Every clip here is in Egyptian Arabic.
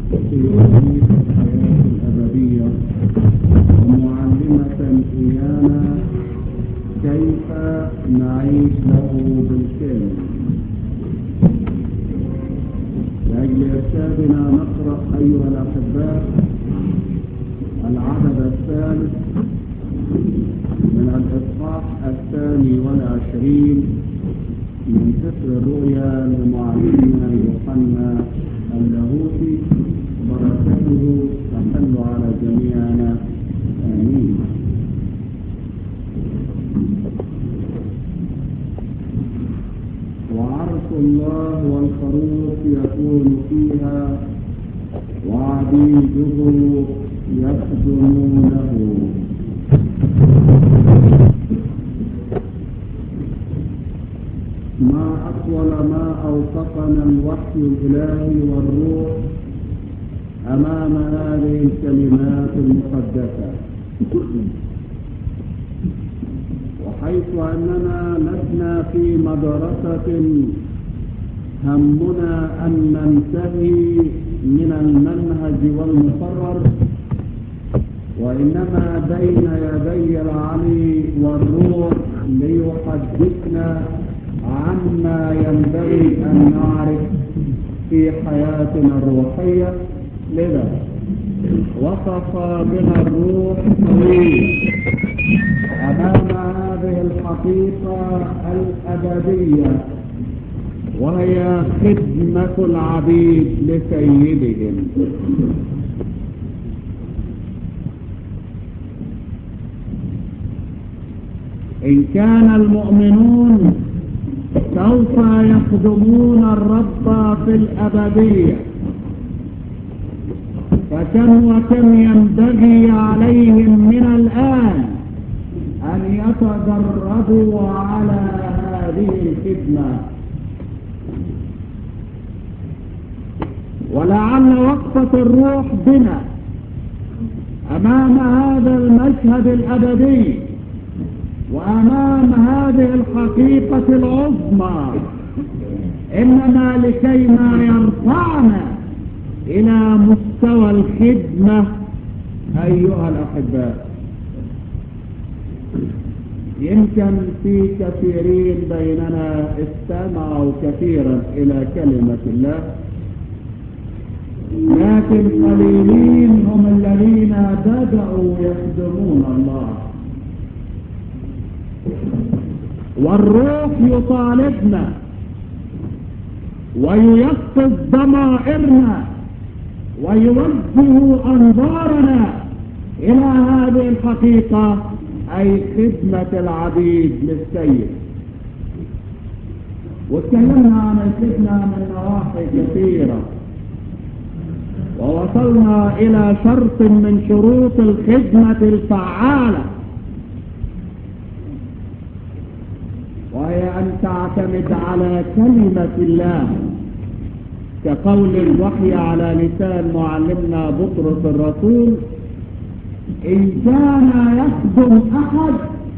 في طريق الحياة الأبدية ومعلمة إيانا كيف نعيش له بالكامل لأجل إرشادنا نقرأ أيها الأحباء العدد الثالث من الإصحاح الثاني والعشرين من سفر الرؤيا لمعلمنا يوحنا اللاهوتي بركته تحل على جميعنا آمين وعرش الله والخروف يكون فيها وعبيده يخدمونه ما أطول ما أوثقنا الوحي الإلهي والروح أمام هذه الكلمات المقدسة وحيث أننا لسنا في مدرسة همنا أن ننتهي من المنهج والمقرر وإنما بين يدي العلي والروح ليحدثنا عما ينبغي أن نعرف في حياتنا الروحية لذا وقف بنا الروح طويلا أمام هذه الحقيقة الأبدية وهي خدمة العبيد لسيدهم إن كان المؤمنون سوف يخدمون الرب في الأبدية فكم وكم ينبغي عليهم من الآن أن يتدربوا على هذه الخدمة ولعل وقفة الروح بنا أمام هذا المشهد الأبدي وأمام هذه الحقيقة العظمى إنما لكي ما يرفعنا إلى مستوى الخدمة أيها الأحباء يمكن في كثيرين بيننا استمعوا كثيرا إلى كلمة الله لكن قليلين هم الذين بدأوا يخدمون الله والروح يطالبنا وييقظ ضمائرنا ويوجه أنظارنا إلى هذه الحقيقة أي خدمة العبيد للسيد وتكلمنا عن الخدمة من نواحي كثيرة ووصلنا إلى شرط من شروط الخدمة الفعالة وهي أن تعتمد على كلمة الله كقول الوحي على لسان معلمنا بطرس الرسول إن كان يخدم أحد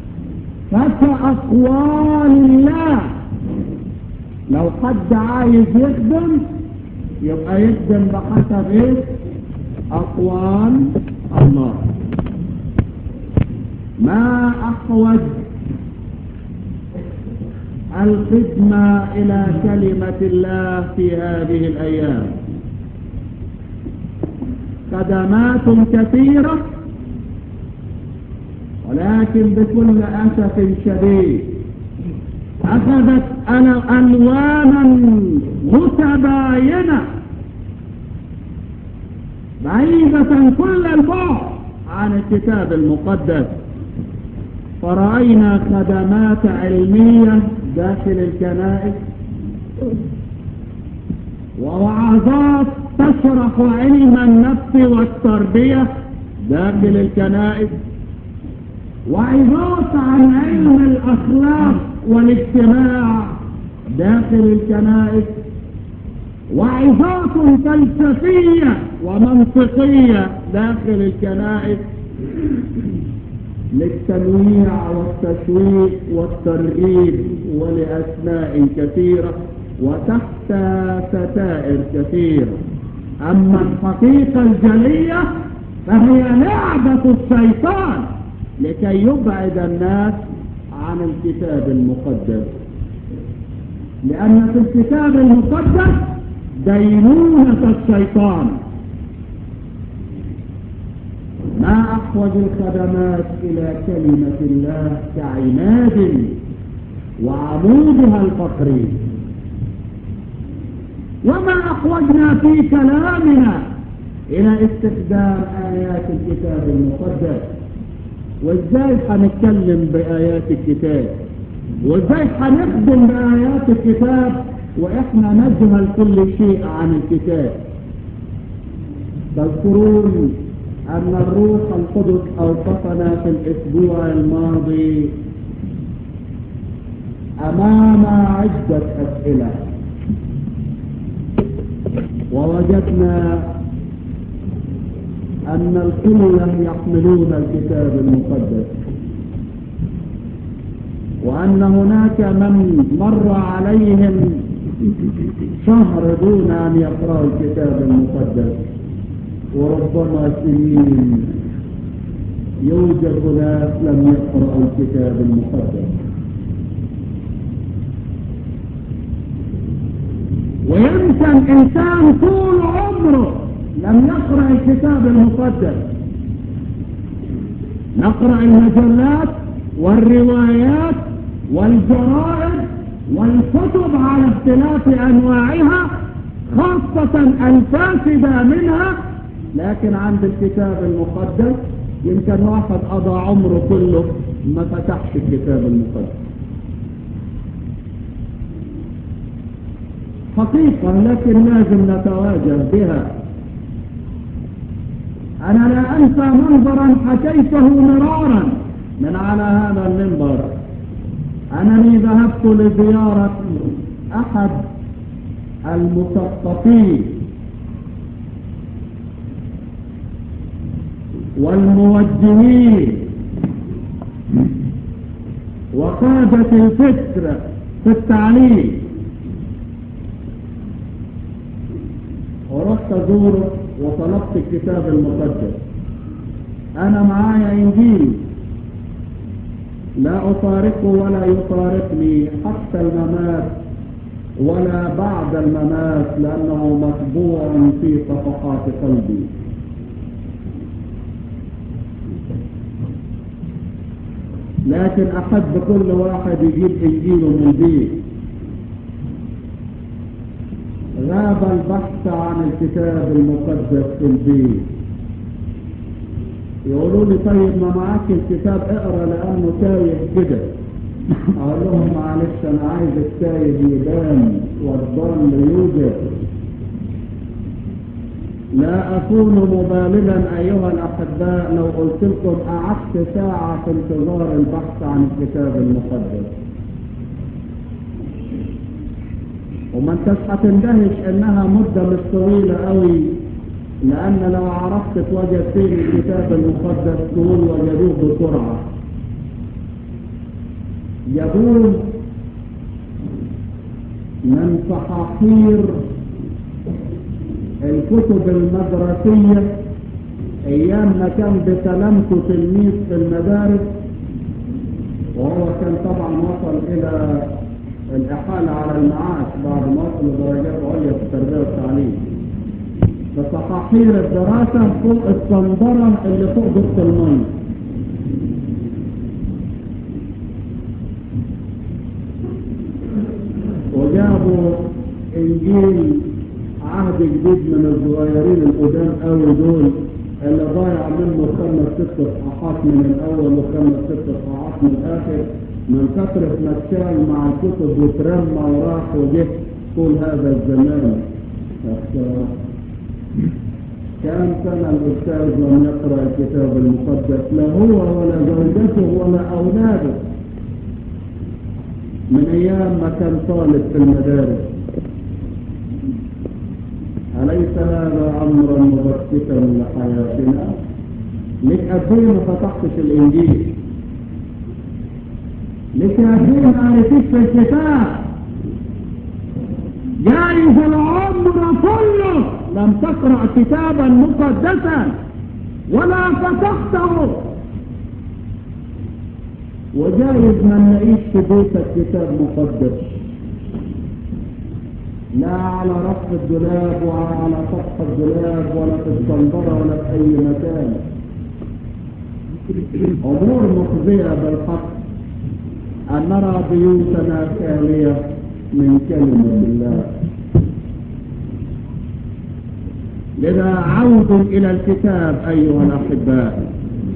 فكأقوال الله لو حد عايز يخدم يبقى يخدم بحسب ايه أقوال الله ما أحوج الخدمة إلى كلمة الله في هذه الأيام خدمات كثيرة ولكن بكل أسف شديد أخذت ألوانا متباينة بعيدة كل البعد عن الكتاب المقدس فرأينا خدمات علمية داخل الكنائس ووعظات تشرح علم النفس والتربية داخل الكنائس وعظات عن علم الأخلاق والاجتماع داخل الكنائس وعظات فلسفية ومنطقية داخل الكنائس للتنويع والتشويق والترغيب ولأسماء كثيرة وتحت ستائر كثيرة أما الحقيقة الجلية فهي لعبة الشيطان لكي يبعد الناس عن الكتاب المقدس لأن في الكتاب المقدس دينونة الشيطان ما أحوج الخدمات إلى كلمة الله كعماد وعمودها الفقري وما أحوجنا في كلامنا إلى استخدام آيات الكتاب المقدس وإزاي هنتكلم بآيات الكتاب وإزاي هنخدم بآيات الكتاب وإحنا نجهل كل شيء عن الكتاب تذكرون أن الروح القدس أوقفنا في الأسبوع الماضي أمام عدة أسئلة ووجدنا أن الكل يحملون الكتاب المقدس وأن هناك من مر عليهم شهر دون أن يقرأوا الكتاب المقدس وربما سنين يوجد ناس لم يقرأوا الكتاب المقدس ويمكن إنسان طول عمره لم يقرأ الكتاب المقدس نقرأ المجلات والروايات والجرائد والكتب على اختلاف أنواعها خاصة الفاسدة منها لكن عند الكتاب المقدس يمكن واحد قضى عمره كله ما فتحش الكتاب المقدس حقيقة لكن لازم نتواجه بها أنا لا أنسى منظرا حكيته مرارا من على هذا المنبر أنني ذهبت لزيارة أحد المثقفين والموجهين وقادة الفكر في التعليم ورحت أزوره وطلبت الكتاب المقدس أنا معايا إنجيل لا أفارقه ولا يفارقني حتى الممات ولا بعد الممات لأنه مطبوع في صفحات قلبي لكن أحب كل واحد يجيب إنجيله من البيت غاب البحث عن الكتاب المقدس في البيت يقولوا لي طيب ما معاك الكتاب اقرا لانه تايه كده اقول لهم معلش انا عايز التايه يبان والضال يوجد لا اكون مبالغا ايها الاحباء لو قلت لكم قعدت ساعه في انتظار البحث عن الكتاب المقدس وما انتش هتندهش انها مدة مش طويلة قوي لان لو عرفت توجد فين الكتاب المقدس تقول وجدوه بسرعة يقول من صحاحير الكتب المدرسية ايام ما كان بسلامته تلميذ في المدارس وهو كان طبعا وصل الى الإحالة على المعاش بعد ما وصل لدرجات عليا في التربية والتعليم فصحاحير الدراسة فوق الصندرة اللي فوق ضغط المية وجابوا إنجيل عهد جديد من الصغيرين القدام قوي دول اللي ضايع منه خمس ست صفحات من الأول وخمس ست صفحات من الآخر من كثرة ما اتشال مع الكتب وترمى وراح وجه طول هذا الزمان كم سنة الأستاذ لم يقرأ الكتاب المقدس لا هو ولا زوجته ولا أولاده من أيام ما كان طالب في المدارس أليس هذا أمرا مبكتا لحياتنا؟ لك قد ما فتحتش الإنجيل لكن ما عرفتش في الكتاب جايز العمر كله لم تقرأ كتابا مقدسا ولا فتحته وجايز ما نلاقيش في بيتك كتاب مقدس لا على رف الدولاب ولا على سطح الدولاب ولا في الصندرة ولا في أي مكان أمور مخزية بالحق أن نرى بيوتنا خالية من كلمة الله لذا عود إلى الكتاب أيها الأحباء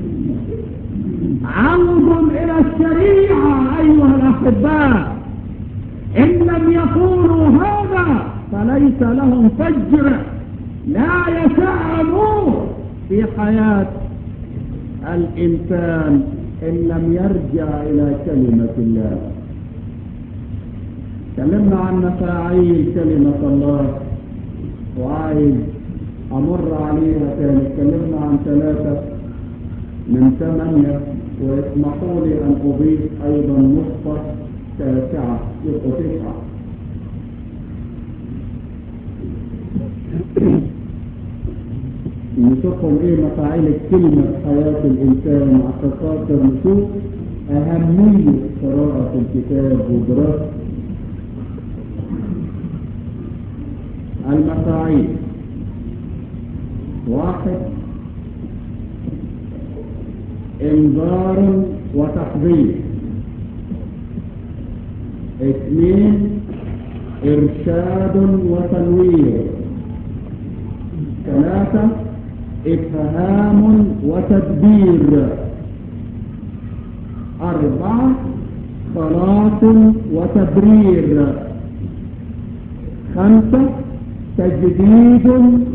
عود إلى الشريعة أيها الأحباء إن لم يقولوا هذا فليس لهم فجر لا يشاء نور في حياة الإنسان إن لم يرجع إلى كلمة الله تكلمنا عن مفاعيل كلمة الله وعايز أمر عليها تاني اتكلمنا عن ثلاثة من ثمانية واسمحوا لي أن أضيف أيضا نقطة تاسعة يبقى تسعة نشوفهم ايه مفاعيل الكلمة في حياة الإنسان عشان خاطر نشوف أهمية قراءة الكتاب ودراسة المفاعيل واحد انذار وتحذير اثنين ارشاد وتنوير ثلاثة افهام وتدبير اربعة خلاص وتبرير خمسة تجديد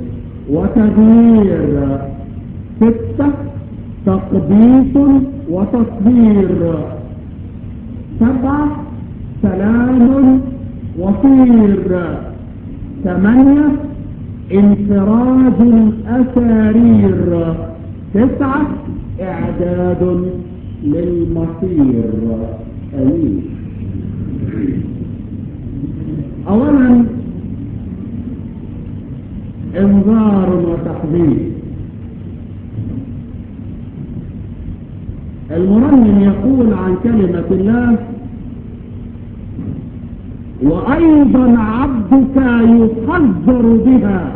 وتغيير ستة تقديس وتصدير سبعة سلام وطير ثمانية انفراج الأسارير تسعة إعداد للمصير أمين أولا انذار وتحذير المرنم يقول عن كلمة الله وأيضا عبدك يحذر بها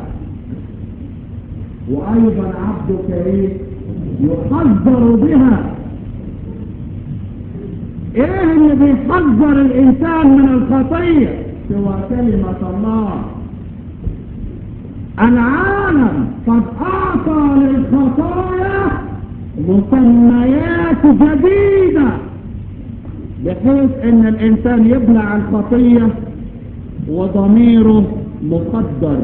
وأيضا عبدك إيه؟ يحذر بها إيه اللي بيحذر الإنسان من الخطية سوى كلمة الله العالم قد أعطى للخطايا مسميات جديدة بحيث ان الانسان يبلع الخطية وضميره مقدر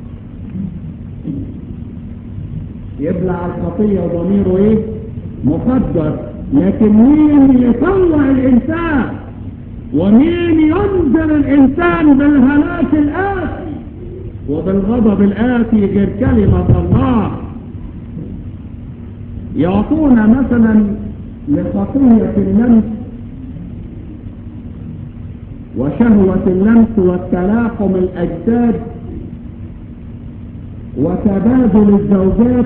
يبلع الخطية وضميره ايه مقدر لكن مين يطوع الانسان ومين ينذر الانسان بالهلاك الاتي وبالغضب الاتي غير كلمة الله يعطونا مثلا لخطية اللمس وشهوة اللمس والتلاحم الأجساد وتبادل الزوجات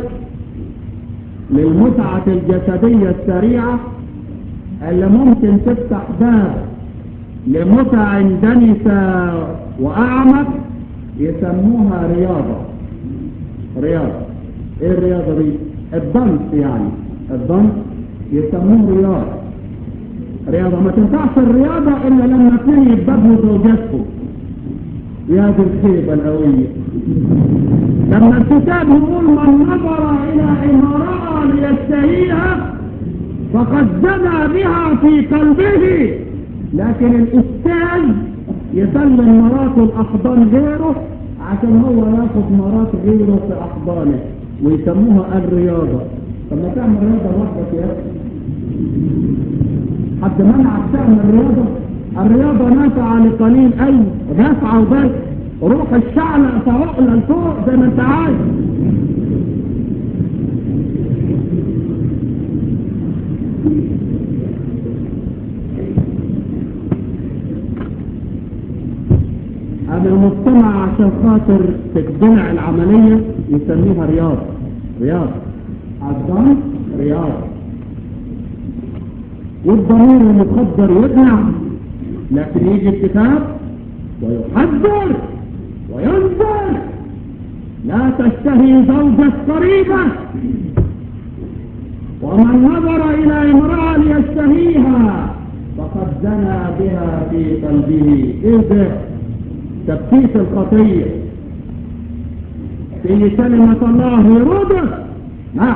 للمتعة الجسدية السريعة اللي ممكن تفتح باب لمتع دنسة وأعمق يسموها رياضة رياضة ايه الرياضة دي الضنس يعني الضنس يسموه رياضة رياضة ما تنفعش الرياضة إلا لما اثنين يتبادلوا زوجاتهم يا دي الخيبة القوية لما الكتاب يقول من نظر إلى امرأة ليشتهيها فقد زنى بها في قلبه لكن الأستاذ يسلم مراته الأحضان غيره عشان هو ياخد مرات غيره في أحضانه ويسموها الرياضة طب ما تعمل رياضة لوحدك يا أخي حد منعك تعمل رياضة الرياضة نافعة لقليل أي نافعة وبس روح الشعلة فعقلة لفوق زي ما انت عايز يعني المجتمع عشان خاطر تتبنع العملية يسميها رياض رياض عالضم رياض والضمير المخدر يبنع لكن يجي الكتاب ويحذر وينذر لا تشتهي زوجة قريبة ومن نظر إلى امرأة ليشتهيها فقد زنى بها في قلبه إيه ده تبكيت الخطية في كلمة الله يرده لا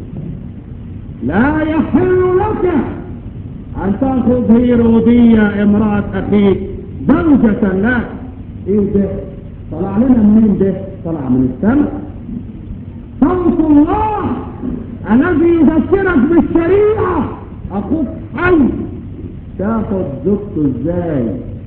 لا يحل لك أن تأخذ هيرودية امرأة أخيك زوجة لك إيه ده طلع لنا منين ده طلع من السماء صوت الله الذي يذكرك بالشريعة أخوك حي تاخد زوجته ازاي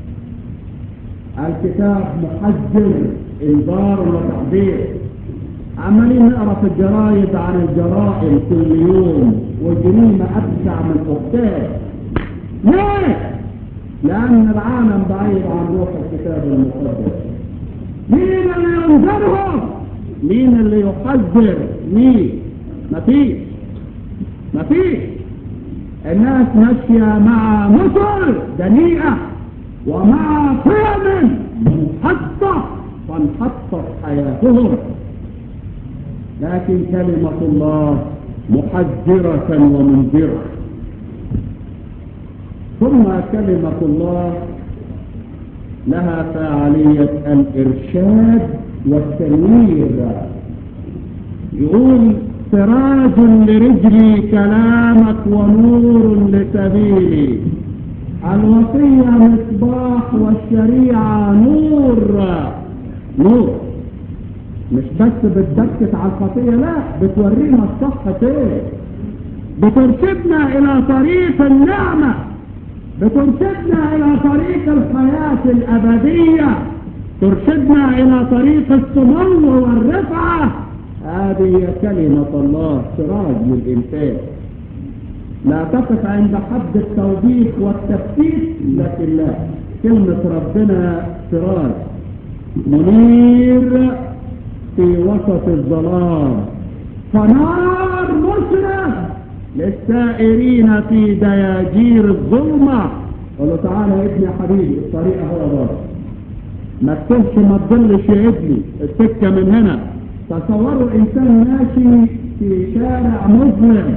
الكتاب محجر انذار وتحذير عمالين نقرا في الجرايد عن الجرائم كل يوم والجريمة أبشع من أختها ليه؟ لأن العالم بعيد عن روح الكتاب المقدس مين اللي ينذرهم؟ مين اللي يحذر؟ مين؟ مفيش مفيش الناس ماشية مع مصر دنيئة ومع قيم منحطة فانحطت حياتهم لكن كلمة الله محذرة ومنذرة ثم كلمة الله لها فاعلية الإرشاد والتنوير يقول سراج لرجلي كلامك ونور لسبيلي الوصية مصباح والشريعة نور نور مش بس بتدكت على الخطية لا بتورينا الصح فين بترشدنا إلى طريق النعمة بترشدنا إلى طريق الحياة الأبدية ترشدنا إلى طريق السمو والرفعة هذه هي كلمة الله سراج للإنسان لا تقف عند حد التوبيخ والتفتيت لكن لا كلمة ربنا سراج منير في وسط الظلام فنار مشرق للسائرين في دياجير الظلمة قال له تعالى يا ابني يا حبيبي الطريق هو بار ما تكونش ما تضلش يا ابني السكة من هنا تصوروا انسان ماشي في شارع مظلم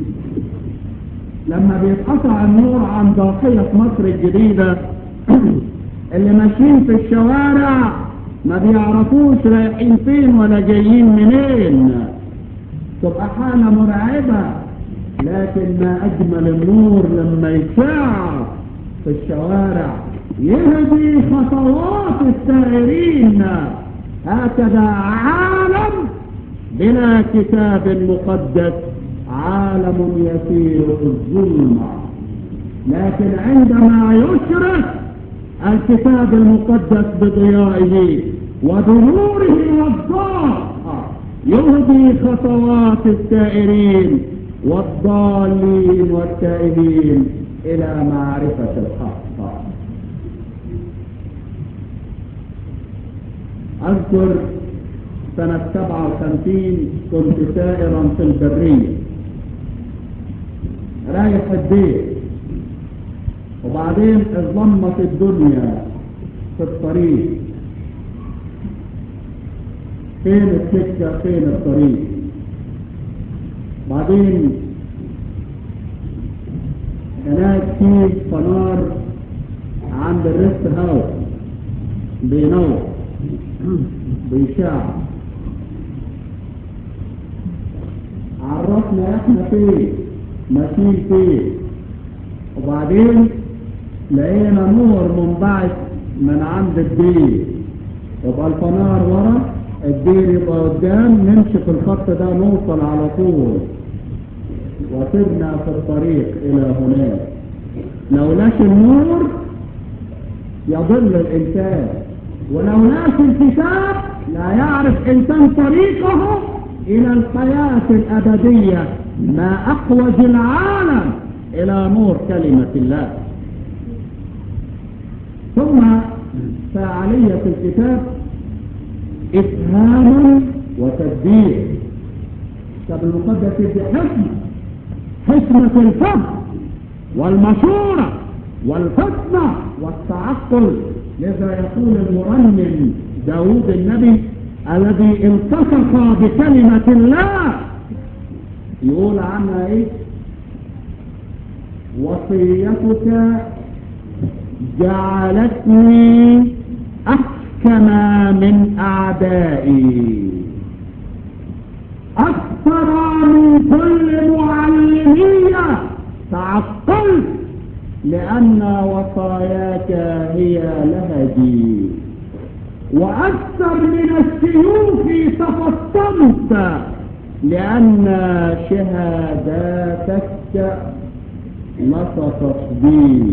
لما بيتقطع النور عن ضاحية مصر الجديدة اللي ماشيين في الشوارع ما بيعرفوش رايحين فين ولا جايين منين تبقى حالة مرعبة لكن ما أجمل النور لما يشع في الشوارع يهدي خطوات السائرين هكذا عالم بلا كتاب مقدس عالم يسير في الظلمة لكن عندما يشرق الكتاب المقدس بضيائه وبنوره والضاء يهدي خطوات السائرين والضالين والتائبين إلى معرفة الحق أذكر سنة 57 كنت سائرا في البرية رايح البيت وبعدين اظلمت الدنيا في الطريق فين السكة فين الطريق بعدين هناك في فنار عند الريست هاوس بينور بيشاع عرفنا احنا فين ماشيين فين وبعدين لقينا نور منبعث من عند الدين يبقى الفنار ورا الدين يبقى قدام نمشي في الخط ده نوصل على طول وصرنا في الطريق الى هناك لولاش النور يضل الانسان ولولاش الكتاب لا يعرف انسان طريقه الى الحياة الابدية ما احوج العالم الى نور كلمة الله ثم فاعلية الكتاب إفهام وتدبير الكتاب المقدس يدي حكمة حكمة الفهم والمشورة والفتنة والتعقل لذا يقول المرنم داود النبي الذي التصق بكلمة الله يقول عنها ايه وصيتك جعلتني احكم من اعدائي اكثر من كل معلمية تعقلت لان وصاياك هي لهجي واكثر من السيوف تفطمت لان شهاداتك لصقت بي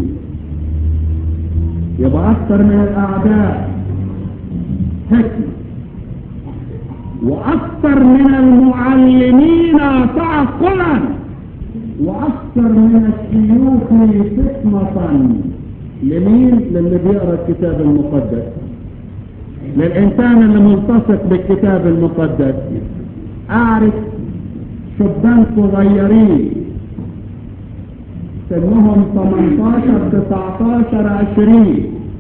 يبقى اكثر من الاعداء حكمة واكثر من المعلمين تعقلا واكثر من الشيوخ فطنة لمين للي بيقرا الكتاب المقدس للإنسان اللي ملتصق بالكتاب المقدس أعرف شبان صغيرين سنهم 18 19 20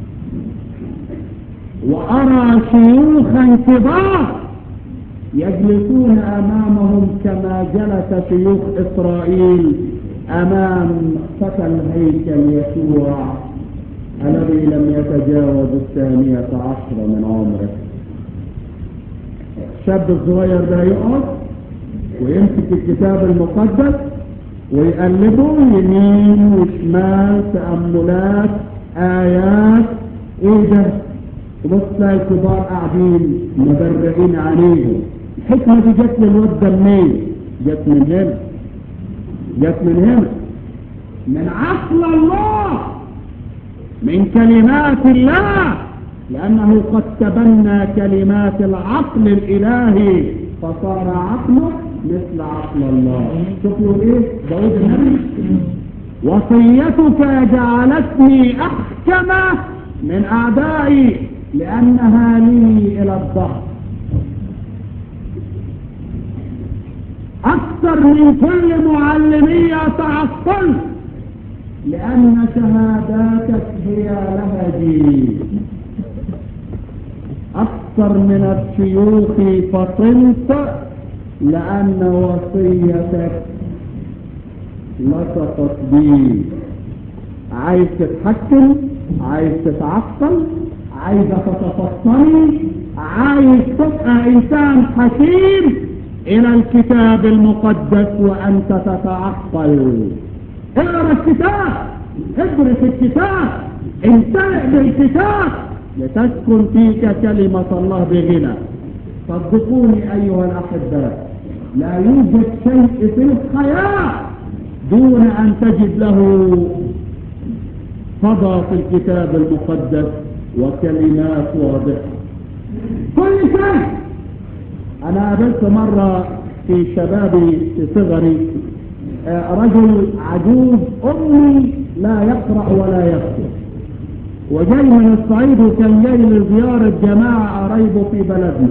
وأرى شيوخا كبار يجلسون أمامهم كما جلس شيوخ إسرائيل أمام فتى الهيكل يسوع الذي لم يتجاوز الثانية عشر من عمره الشاب الصغير ده يقعد ويمسك الكتاب المقدس ويقلبه يمين وشمال تأملات آيات ايه ده تبص تلاقي الكبار قاعدين مبرقين عليهم الحكمة دي جت للواد ده منين؟ جت من هنا جت من هنا من عقل الله من كلمات الله لأنه قد تبنى كلمات العقل الإلهي فصار عقله مثل عقل الله شوفوا ايه داود النبي وصيتك جعلتني أحكم من أعدائي لأنها لي إلى الظهر أكثر من كل معلمية تعقل لأن شهاداتك هي لهجي أكثر من الشيوخ فطنت لأن وصيتك لصقت بي عايز تتحكم عايز تتعقل عايز تتفطني عايز تبقى إنسان حكيم إلى الكتاب المقدس وأنت تتعقل اقرا الكتاب ادرس الكتاب امتلئ بالكتاب لتسكن فيك كلمة الله بغنى صدقوني أيها الأحباء لا يوجد شيء في الحياة دون أن تجد له صدى في الكتاب المقدس وكلمات واضحة كل شيء أنا قابلت مرة في شبابي في صغري رجل عجوز أمي لا يقرأ ولا يكتب وجاي من الصعيد وكان جاي لزيارة جماعة قرايبه في بلدنا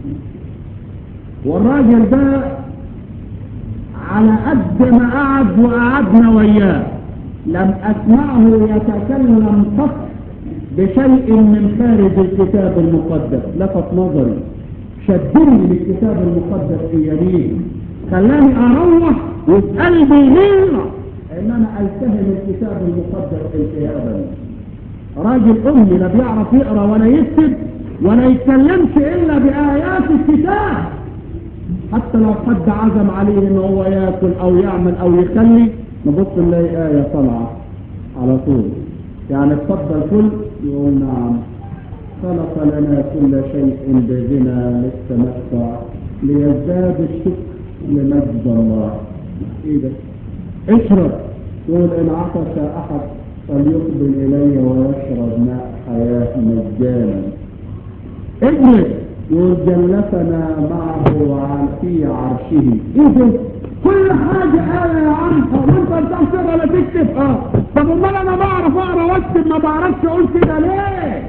والراجل ده على قد ما قعد وقعدنا وياه لم أسمعه يتكلم قط بشيء من خارج الكتاب المقدس لفت نظري شدني للكتاب المقدس في يمين خلاني أروح وفي قلبي غيرة ان انا التهم الكتاب المقدس التهابا راجل امي لا بيعرف يقرا ولا يكتب ولا يتكلمش الا بايات الكتاب حتى لو حد عزم عليه ان هو ياكل او يعمل او يخلي نبص نلاقي ايه طالعه على طول يعني اتفضل كل يقول نعم خلق لنا كل شيء بغنى للتمتع ليزداد الشكر لمجد الله ايه ده اشرب يقول ان عطش احد فليقبل الي ويشرب ماء حياه مجانا اجلس يقول جلسنا معه في عرشه ايه ده كل حاجة آية يا عم وانت بتعرف تقرا ولا تكتب اه طب امال انا بعرف اقرا واكتب ما بعرفش اقول كده ليه؟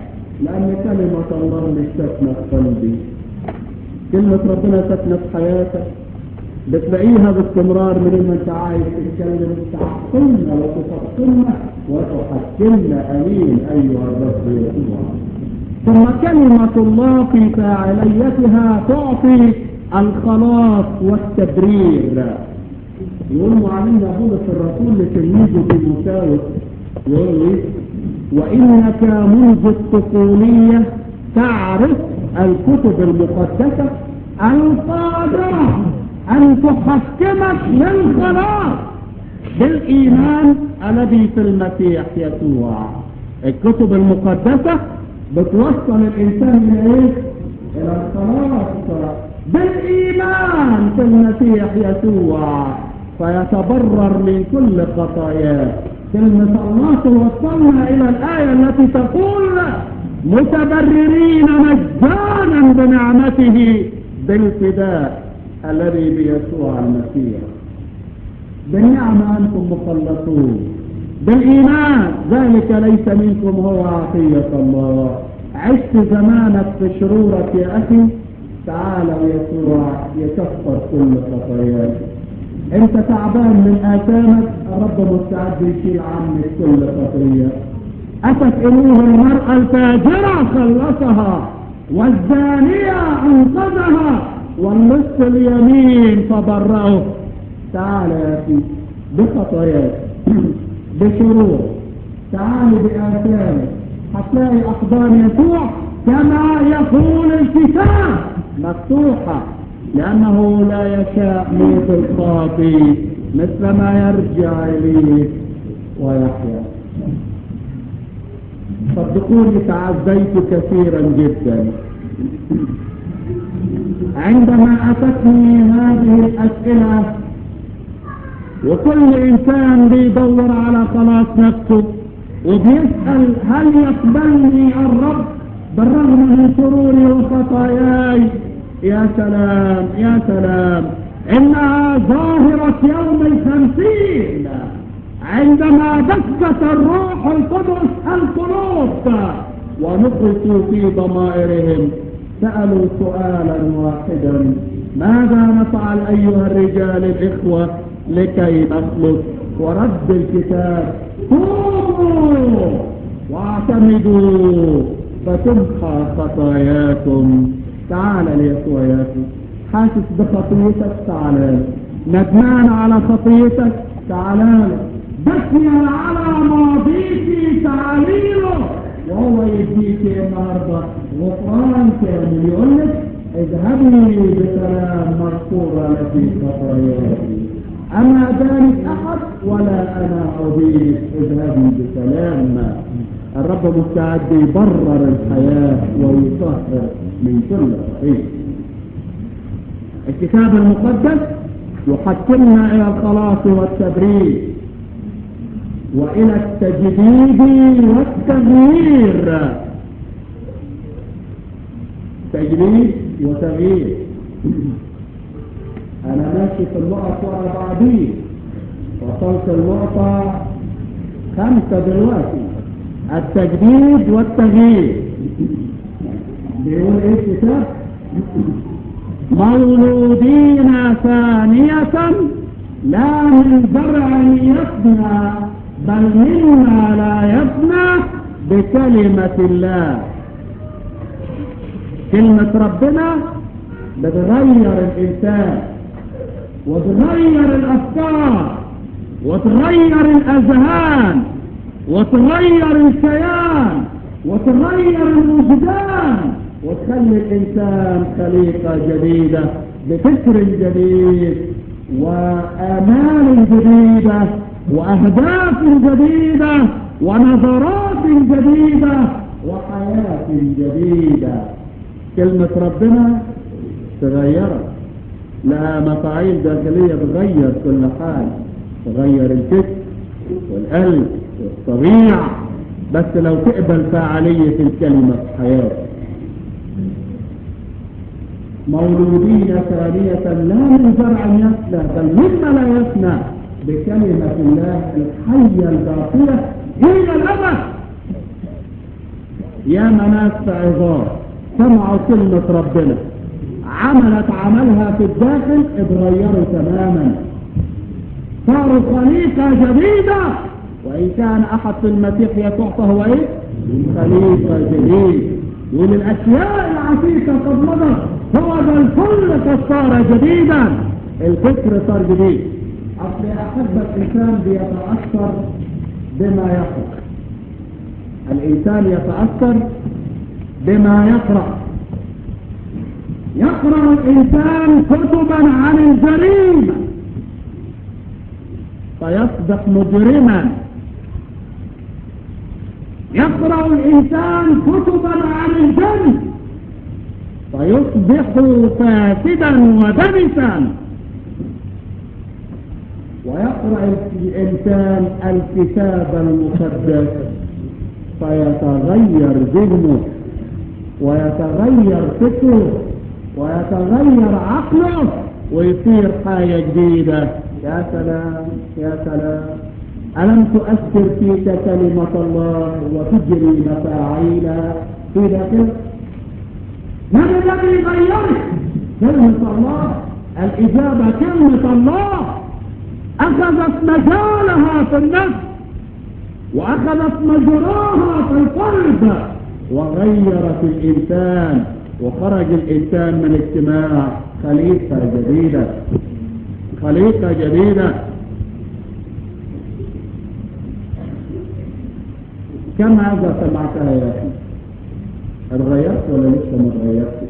لأن كلمة الله مش ساكنة في قلبي كلمة ربنا ساكنة في حياتك بتلاقيها باستمرار من ما انت عايز تتكلم تعقلنا وتفصلنا وتحكمنا امين ايها الرب يسوع ثم كلمة الله في فاعليتها تعطي الخلاص والتبرير يقول معلمنا بولس الرسول لتلميذه تيموثاوس يقول وانك منذ الطفولية تعرف الكتب المقدسة القادرة أن تحكمك للخلاص بالإيمان الذي في المسيح يسوع الكتب المقدسة بتوصل الإنسان إلى إيه؟ إلى الخلاص بالإيمان في المسيح يسوع فيتبرر من كل خطاياه كلمة الله توصلنا إلى الآية التي تقول متبررين مجانا بنعمته بالفداء الذي بيسوع المسيح بالنعمة أنتم مخلصون بالإيمان ذلك ليس منكم هو عطية الله عشت زمانك في شرورك يا أخي تعال يسوع يكفر كل خطاياك انت تعبان من آثامك الرب مستعد يشيل عنك كل خطية أتت إليه المرأة الفاجرة خلصها والزانية أنقذها والنصف اليمين فبرأه تعال يا أخي بخطاياك بشرور تعال بآثامك هتلاقي أحضان يسوع كما يقول الكتاب مفتوحة لأنه لا يشاء موت الخاطي مثل ما يرجع إليه ويحيا صدقوني تعزيت كثيرا جدا عندما أتتني هذه الأسئلة وكل إنسان بيدور على خلاص نفسه وبيسأل هل يقبلني الرب بالرغم من شروري وخطاياي يا سلام يا سلام إنها ظاهرة يوم الخمسين عندما دست الروح القدس القلوب ونقصوا في ضمائرهم سألوا سؤالا واحدا ماذا نفعل أيها الرجال الإخوة لكي نخلص ورد الكتاب توبوا واعتمدوا فتمحى خطاياكم تعال ليسوع يا أخي حاسس بخطيتك تعال ندمان على خطيتك تعال بكي على ماضيك تعاليله وهو يديك النهارده غفران كامل يقول لك اذهبي بسلام مغفورة لك خطاياك أما ذلك أحد ولا أنا أضيف اذهبي بسلام الرب مستعد يبرر الحياة ويطهر من كل خطيئة الكتاب المقدس يحكمنا إلى الخلاص والتبرير وإلى التجديد والتغيير تجديد وتغيير أنا ماشي في النقط ورا بعضيه وصلت النقطة خمسة دلوقتي التجديد والتغيير بيقول ايه الكتاب مولودين ثانية لا من زرع يفنى بل مما لا يفنى بكلمة الله كلمة ربنا بتغير الإنسان وتغير الأفكار وتغير الأذهان وتغير الكيان وتغير الوجدان وتخلي الإنسان خليقة جديدة بفكر جديد وآمال جديدة وأهداف جديدة ونظرات جديدة وحياة جديدة كلمة ربنا تغيرت لها مفاعيل داخلية تغير كل حال تغير الفكر والقلب والطبيعة بس لو تقبل فعالية الكلمة في حياتك مولودين ثانية لا من زرع يفنى بل مما لا يفنى بكلمة الله الحية الباقية إلى الأبد يا مناس في عظام سمعوا كلمة ربنا عملت عملها في الداخل اتغيروا تماما صاروا خليقة جديدة وإن كان أحد في المسيح يسوع فهو إيه؟ خليقة جديد وللأشياء العتيقة قد مضت هو ذا الكل قد صار جديدا الفكر صار جديد أصل أحب الإنسان بيتأثر بما يقرأ الإنسان يتأثر بما يقرأ يقرأ الإنسان كتبا عن الجريمة فيصبح مجرما يقرأ الإنسان كتبا عن الجنس فيصبح فاسدا ودنسا ويقرأ الإنسان الكتاب المقدس فيتغير ذهنه ويتغير فكره ويتغير عقله ويصير حاجة جديدة يا سلام يا سلام ألم تؤثر فيك كلمة الله وتجري مفاعيلها في داخلك من الذي غيرك كلمة الله الإجابة كلمة الله أخذت مجالها في النفس وأخذت مجراها في القلب وغيرت الإنسان وخرج الإنسان من اجتماع خليقة جديدة خليقة جديدة كم هذا سمعتها يا أخي اتغيرت ولا لسه ما اتغيرتش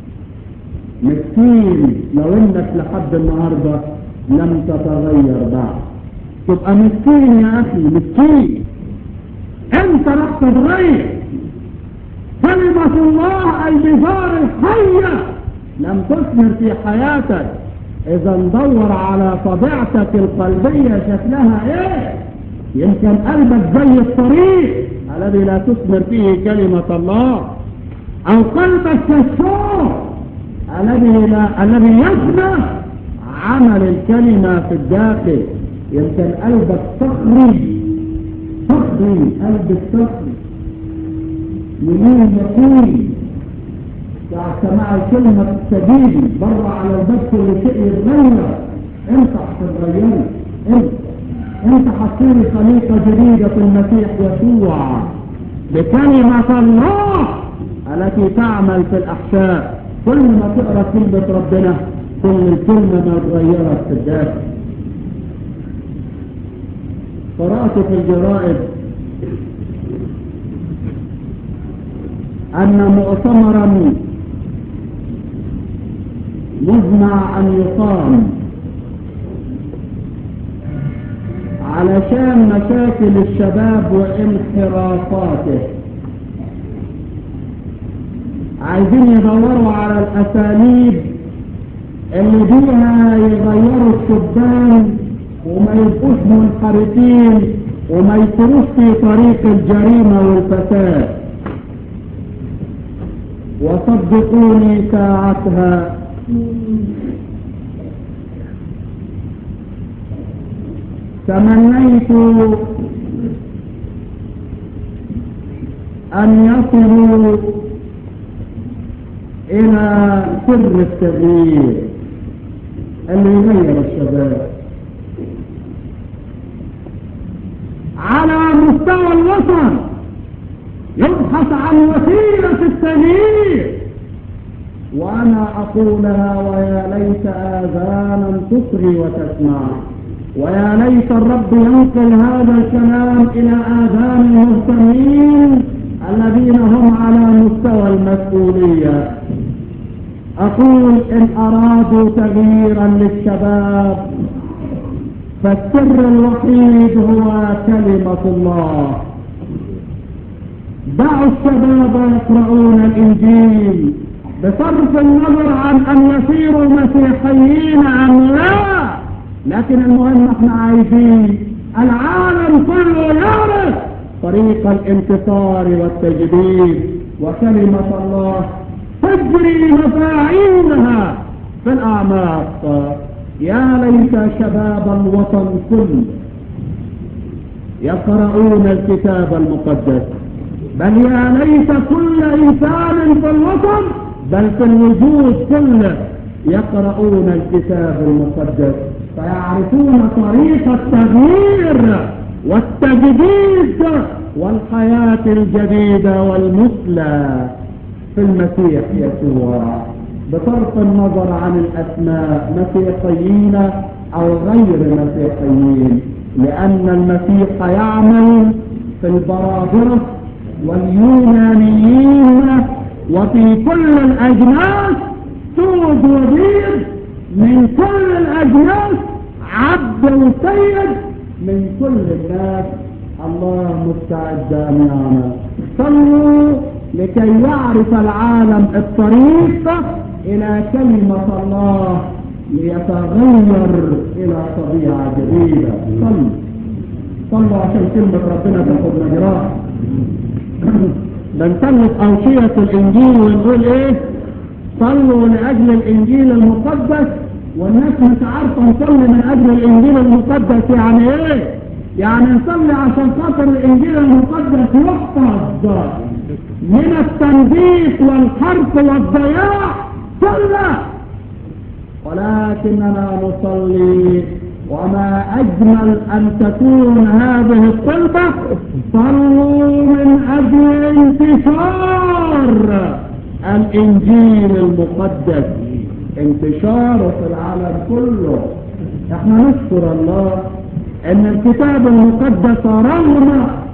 مسكين لو انك لحد النهارده لم تتغير بعد تبقى مسكين يا اخي مسكين انت راح تتغير كلمة الله البذار الحية لم تثمر في حياتك اذا ندور على طبيعتك القلبية شكلها ايه يمكن قلبك زي الطريق الذي لا تثمر فيه كلمة الله او قلبك كالشوق الذي لا الذي يسمع عمل الكلمة في الداخل يمكن قلبك صخري صخري قلب الصخري يمين يقين بعد سماع الكلمة السديدي بره على الباب كل شيء يتغير انت هتتغير انت انت هتصير خليقة جديدة في المسيح يسوع بكلمة الله التي تعمل في الأحشاء كل ما تقرأ كلمة ربنا كل الكلمة ما اتغيرت في الداخل قرأت في الجرائد أن مؤتمرا مزمع أن يقام علشان مشاكل الشباب وانحرافاته عايزين يدوروا على الأساليب اللي بيها يغيروا الشبان وما يبقوش منحرفين وما يسيروش في طريق الجريمة والفساد وصدقوني ساعتها تمنيت أن يصلوا إلى سر التغيير اللي يغير الشباب على مستوى الوطن يبحث عن وسيلة التغيير وأنا أقولها ويا ليت آذانا تصغي وتسمع ويا ليت الرب ينقل هذا الكلام إلى آذان المهتمين الذين هم على مستوى المسؤولية أقول إن أرادوا تغييرا للشباب فالسر الوحيد هو كلمة الله دعوا الشباب يقرؤون الإنجيل بصرف النظر عن أن يصيروا مسيحيين أم لا لكن المهم احنا عايزين العالم كله يعرف طريق الانتصار والتجديد وكلمة الله تجري مفاعيلها في الأعماق يا ليت شباب الوطن كله يقرؤون الكتاب المقدس بل يا ليت كل إنسان في الوطن بل في الوجود كله يقرؤون الكتاب المقدس فيعرفون طريق التغيير والتجديد والحياة الجديدة والمثلى في المسيح يسوع بصرف النظر عن الأسماء مسيحيين أو غير مسيحيين لأن المسيح يعمل في البرابرة واليونانيين وفي كل الأجناس سود وبيض من كل الأجناس عبد وسيد من كل الناس الله مستعد أن يعمل صلوا لكي يعرف العالم الطريق إلى كلمة الله ليتغير إلى طبيعة جديدة صلوا صلوا عشان كلمة ربنا تاخد مجراها بنسلط أوشية الإنجيل ونقول إيه صلوا لأجل الإنجيل المقدس والناس مش عارفة نصلي من أجل الإنجيل المقدس يعني إيه يعني نصلي عشان خاطر الإنجيل المقدس يحفظ من التنبيس والحرف والضياع صلى ولكننا نصلي وما أجمل أن تكون هذه الطلبة صلوا من أجل انتشار الإنجيل المقدس انتشاره في العالم كله احنا نشكر الله ان الكتاب المقدس رغم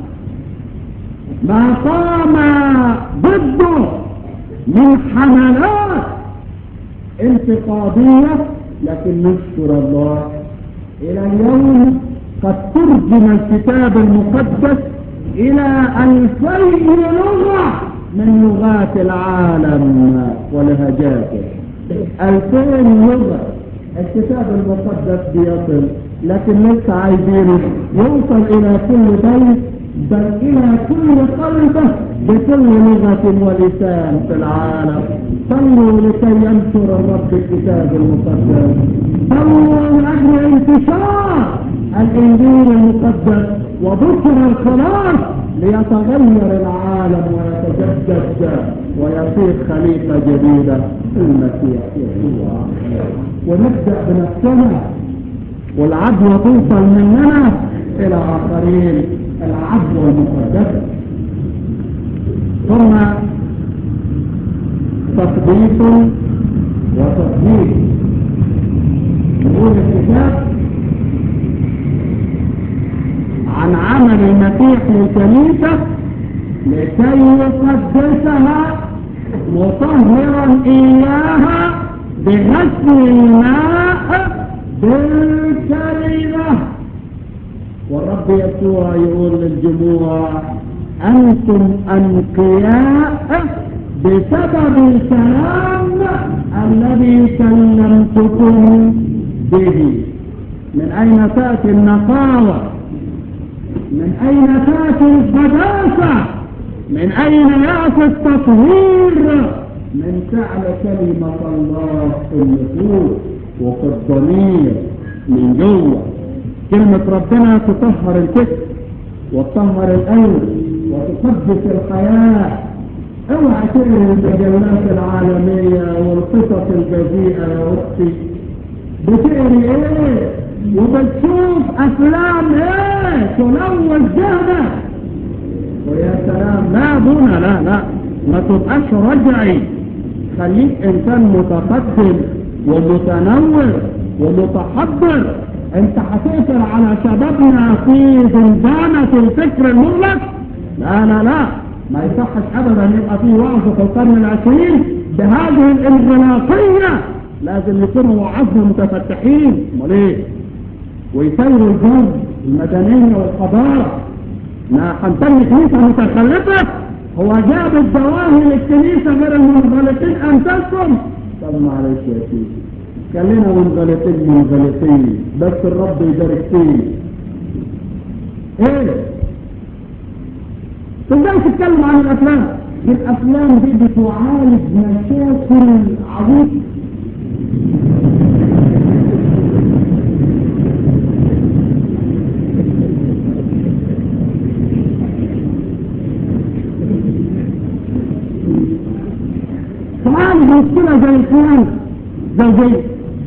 ما قام ضده من حملات انتقادية لكن نشكر الله الى اليوم قد ترجم الكتاب المقدس الى الفي لغة من لغات العالم ولهجاته الفين لغة الكتاب المقدس بيصل لكن لسه عايزينه يوصل الى كل بيت بل الى كل قلبه بكل لغة ولسان في العالم صلوا لكي ينشر الرب الكتاب المقدس صلوا من اجل انتشار الانجيل المقدس وبكر الخلاص ليتغير العالم ويتجدد ويصير خليفة جديدة في المسيح يسوع ونبدأ بنفسنا والعدوى توصل مننا إلى آخرين العدوى المقدسة ثم تثبيت وتثبيت يقول الكتاب عن عمل المسيح للكنيسة لكي يقدسها مطهرا إياها بغسل الماء بالكلمة والرب يسوع يقول للجموع أنتم أنقياء بسبب الكلام الذي كلمتكم به من أين تأتي النقاوة من أين تأتي القداسة من أين يأتي التطهير من فعل كلمة الله في النفوس وفي الضمير من جوه كلمة ربنا تطهر الفكر وتطهر القلب وتقدس الحياة اوعى تقري المجلات العالمية والقصص البذيئة يا اختي بتقري ايه وبتشوف افلام ايه تلوث ذهنك ويا سلام لا بنا لا لا ما تبقاش رجعي خليك انسان متقدم ومتنور ومتحضر انت هتقفل على شبابنا في زنزانة الفكر المغلق لا لا لا ما يصحش ابدا يبقى في وعظ في القرن العشرين بهذه الانغلاقية لازم يكونوا وعظنا متفتحين امال ايه ويسيروا الجو المدنية والحضارة ما هنسمي كنيسة متخلفة هو جاب الدواهي للكنيسة غير المنغلقين انفسهم طب معلش يا سيدي خلينا منغلقين منغلقين بس الرب يبارك فيه ايه تبدأوا تتكلم عن الافلام الافلام دي بتعالج مشاكل عظيمة زوجية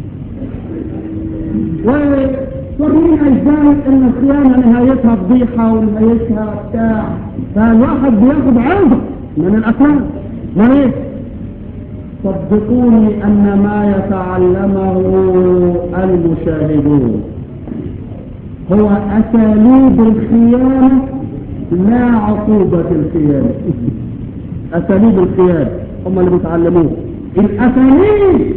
وتورينا ازاي ان الخيانة نهايتها فضيحة ونهايتها بتاع فالواحد بياخد عظة من الأسلام من ايه صدقوني ان ما يتعلمه المشاهدون هو اساليب الخيانة لا عقوبة الخيانة اساليب الخيانة هم اللي بيتعلموه الاساليب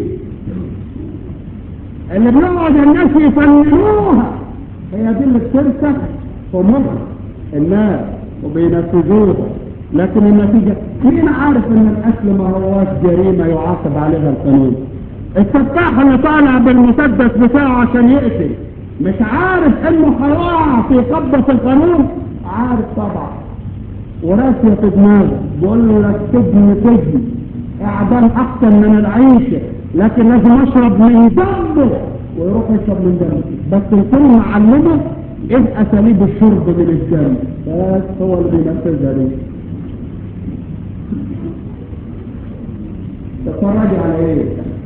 اللي بيقعد الناس يفننوها هي دي اللي بترسخ في مخ الناس وبينفذوها لكن النتيجة مين عارف ان الاكل ما هواش جريمة يعاقب عليها القانون السفاح اللي طالع بالمسدس بتاعه عشان يقتل مش عارف انه هيقع في قبضة القانون عارف طبعا وراسية في دماغه بيقول لك سجن سجن اعدام احسن من العيشة لكن لازم اشرب من دمه ويروح يشرب من دمه بس الكل معلمه ايه اساليب الشرب من الدم بس هو اللي بينفذها دي تتفرجي على ايه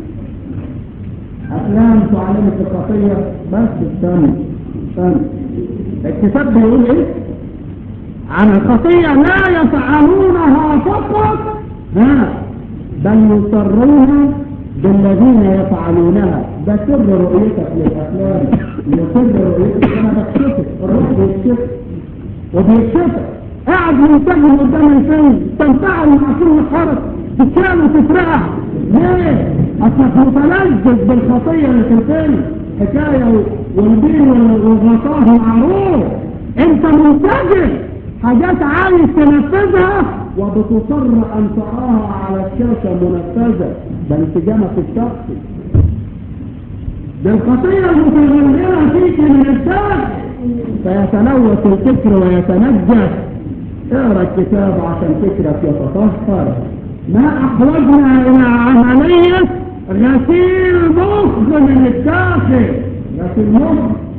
افلام تعلمك الخطية بس استنى استنى الكتاب بيقول ايه عن الخطية لا يفعلونها فقط ها بل يصرون بالذين يفعلونها ده سر رؤيتك للافلام وسر رؤيتك انا بكشفك الروح بيكشفك وبيكشفك قاعد منتجم قدام الفيلم تنفعل مع كل حركه تتشال وتترقع ليه؟ اصلك متلذذ بالخطيه اللي في الفيلم حكايه والبير والغطاه معروف انت منتجم حاجات عايز تنفذها وبتصر ان تراها على الشاشه منفذه ده انسجامك الشخصي ده الخطيه المتغيره فيك من الداخل فيتلوث الفكر ويتنجس اقرا الكتاب عشان فكرك يتطهر ما احوجنا الى عملية غسيل مخ من الداخل غسيل مخ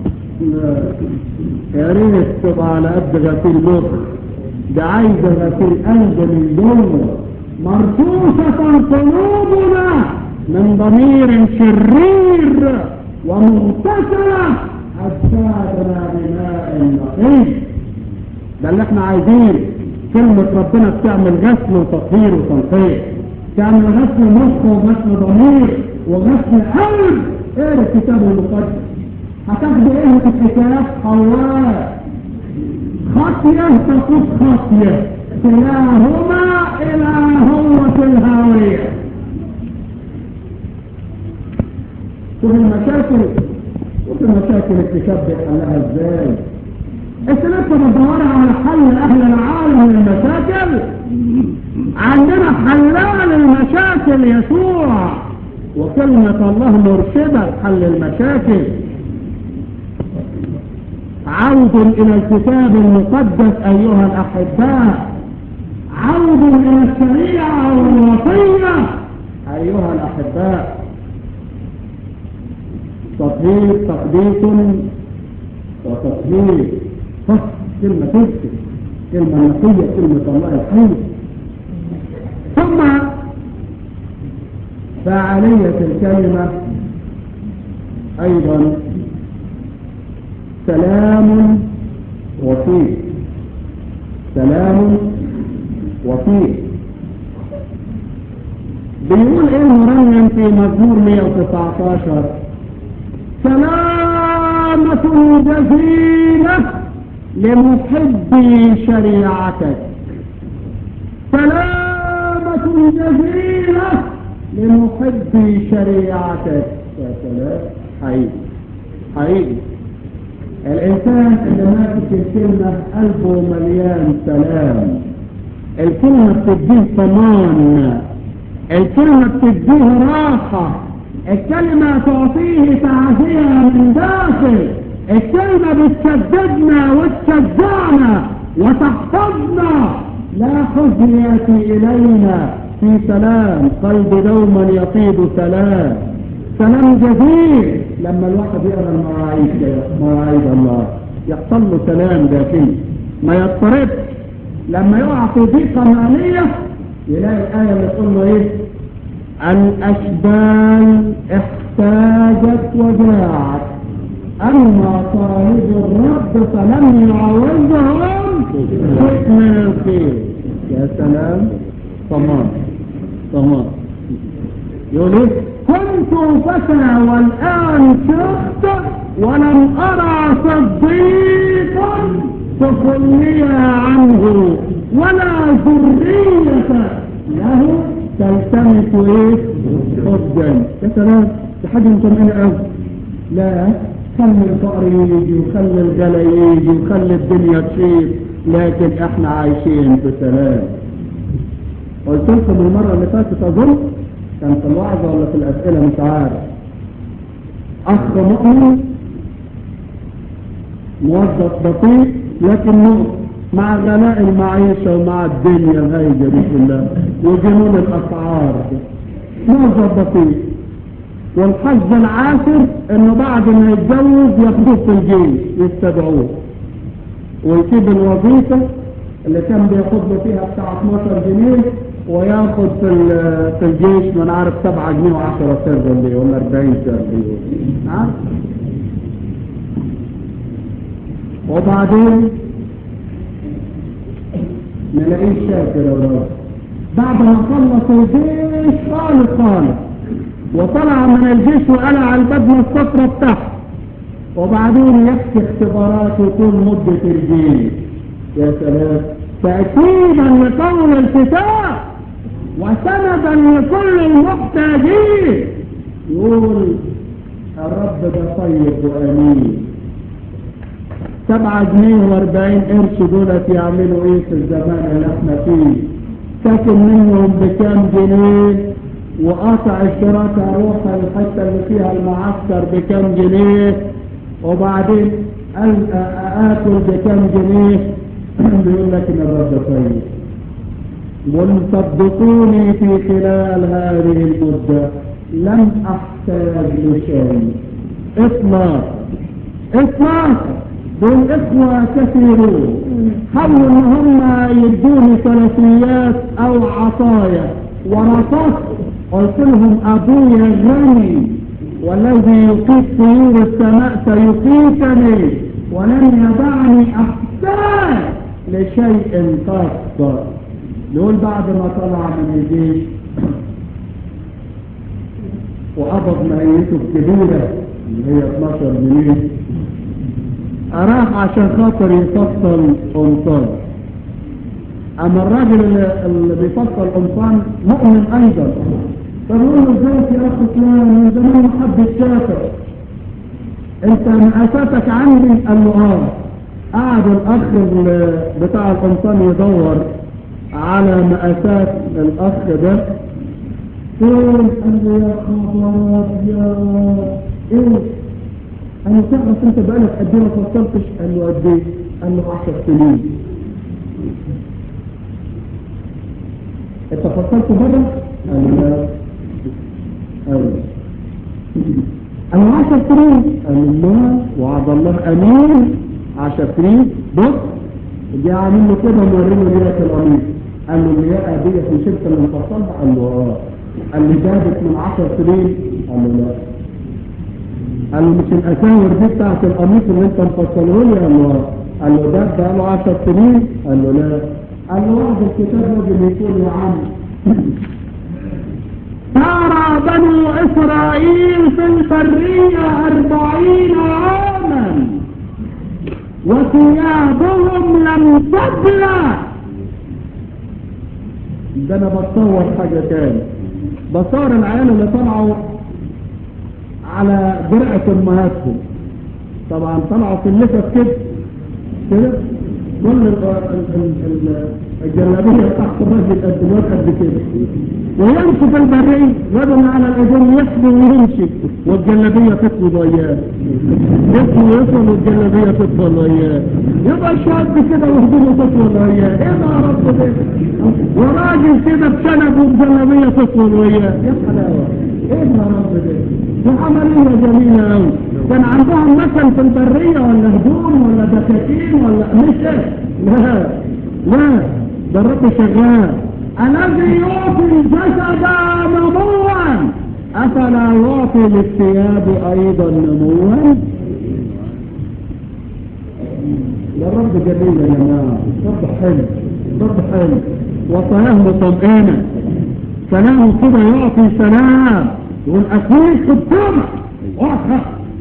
يا ريت تبقى على قد غسيل مخ ده عايزة غسيل قلب من جوه مرصوصة قلوبنا من ضمير شرير ومغتسلة أجسادنا بماء نقي ده اللي احنا عايزين كلمة ربنا بتعمل غسل وتطهير وتنقية تعمل غسل مخ وغسل ضمير وغسل قلب ايه الكتاب المقدس هتاخدوا ايه في الحكايات حواء خطية تقود خطية كلاهما الى هوة الهاوية شوف المشاكل شوف المشاكل الكتاب بيحلها ازاي انت لسه بتدور على حل اهل العالم للمشاكل عندنا حلال المشاكل يسوع وكلمة الله مرشدة حل المشاكل عود الى الكتاب المقدس ايها الاحباء عود الى الشريعة والوصية ايها الاحباء تطهير تقديس وتطهير فصل كلمة تذكر كلمة نقية كلمة الله الحي ثم فعالية الكلمة أيضا سلام وفيه سلام وفيه بيقول ايه المرنم في مزمور 119 سلامة جزيلة لمحبي شريعتك سلامة جزيلة لمحبي شريعتك يا سلام حقيقي حقيقي الإنسان اللي ماسك الكلمة قلبه مليان سلام الكلمة بتديه طمان الكلمة بتديه راحة الكلمة تعطيه تعزية من داخل الكلمة بتشددنا وتشجعنا وتحفظنا لا حزن يأتي إلينا في سلام قلب دوما يطيب سلام سلام جزيل لما الواحد يقرا المواعيد مواعيد الله يحصل له سلام داخلي ما يضطربش لما يقع في ضيقه ماليه يلاقي الايه اللي تقول له ايه الأشبال احتاجت وجاعت أما طالب الرب فلم يعوزهم شيء من الخير يا سلام تمام تمام يقول ايه كنت فتى والآن شخت ولم أرى صديقا تخلي عنه ولا ذرية له تلتمس ايه قدام يا سلام في حاجة مطمئنة قوي لا خلي الفقر يجي وخلي الغلا يجي وخلي الدنيا تشيب لكن احنا عايشين في سلام قلت لكم المرة اللي فاتت اظن كان في الوعظة ولا في الاسئلة مش عارف اخ مؤمن موظف بسيط لكن مع غلاء المعيشة ومع الدنيا الهايجة دي كلها وجنون الاسعار موظف بسيط والحظ العاشر انه بعد ما يتجوز ياخدوه في الجيش يستدعوه ويسيب الوظيفة اللي كان بياخد له فيها بتاع 12 جنيه وياخد في في الجيش ما عارف 7 جنيه و10 سر اللي ولا 40 سر عارف وبعدين نلاقيه شاكر يا رب بعد ما خلص الجيش خالص خالص وطلع من الجيش وقلع البدنة الصفرة بتاعته وبعدين يحكي اختباراته طول مدة الجيش يا سلام تأكيدا لقول الكتاب وسندا لكل المحتاجين يقول الرب ده طيب وأمين سبعة جنيه واربعين قرش دولت يعملوا ايه في الزمان اللي احنا فيه ساكن منهم بكام جنيه وقطع اشتراك اروح الحته اللي فيها المعسكر بكام جنيه وبعدين اكل بكام جنيه بيقول لك ان الرب طيب صدقوني في خلال هذه المدة لم احتاج لشيء اطلاق اطلاق دول اخوة كثيرون حاولوا ان هم يدوني ثلاثيات او عطايا ورفضت قلت لهم ابويا غني والذي يقيت طيور السماء سيقيتني ولن يدعني احتاج لشيء خاص دول بعد ما طلع من الجيش وقبض مهيته الكبيرة اللي هي 12 جنيه راح عشان خاطر يفصل قمصان اما الراجل اللي, اللي بيفصل قمصان مؤمن ايضا فبقول له ازيك يا اخ فلان من زمان ما حد شافك انت مقاساتك عندي قال له اه قعد الاخ بتاع القمصان يدور على مقاسات الاخ ده فين قال له يا خبر يا ايه انا تعرف انت بقالك قد ايه ما فصلتش قال له قد ايه قال له 10 سنين انت فصلت بدل قال له لا قال قال له 10 سنين قال له لا وعد الله امين 10 سنين بص جه عامل له كده موري له ليله القميص قال له اللياقه ديت مش انت اللي مفصلها قال له اه قال لي جابت من 10 سنين قال له لا قال له مش الاساور دي بتاعت القميص اللي انت مفصله لي قال له قال له ده بقى له 10 سنين قال له لا قال له واحد الكتاب لازم يكون يا عم سار بنو اسرائيل في البرية أربعين عاما وثيابهم لم تبلى ده انا بتصور حاجة تاني بصور العيال اللي طلعوا على درعة امهاتهم طبعا طلعوا في اللفت كده كده كل الجلابية تحت الراجل قد الواد قد كده ويمشي في البرية رجل على الاجر يحبي ويمشي والجلابية تطول وياه يطول يطول والجلابية تطول وياه يبقى شاب كده وهدومه تطول وياه ايه ده يا رب ده وراجل كده بشنب والجلابية تطول وياه يا حلاوة ايه ده يا رب ده دي عملية جميلة قوي كان عندهم مثل في البرية ولا هدوم ولا دكاكين ولا مش لا لا ده الرب شغال الذي يعطي الجسد نموا أفلا يعطي للثياب أيضا نموا يا رب جميل يا جماعة رب حلو رب حلو وصاياه مطمئنة كلامه كده يعطي سلام يقول أكيد قدامك واضحة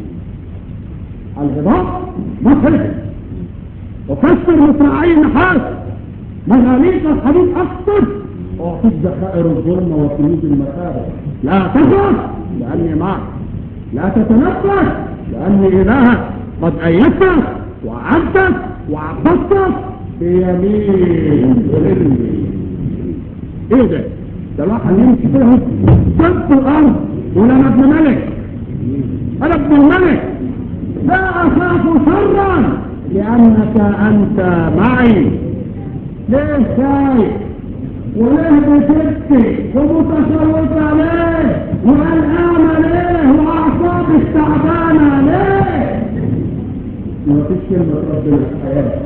الغضاء مخرج وكسر مصراعي النحاس مغاليق الحديد أكثر أعطيك ذخائر الظلمة وكنوز المخارج لا تخرج لأني معك لا تتنفس لأني إلهك قد أيدتك وعدتك وعبدتك بيمين وللي ايه ده ده الواحد يمشي كده سبت الارض ولا انا ابن ملك انا ابن الملك لا اخاف شرا لانك انت معي ليه خايف وليه بتبكي ومتشوق عليه وقلقانه ليه واعصابك تعبانه ليه ما فيش كلمه ربنا في حياتك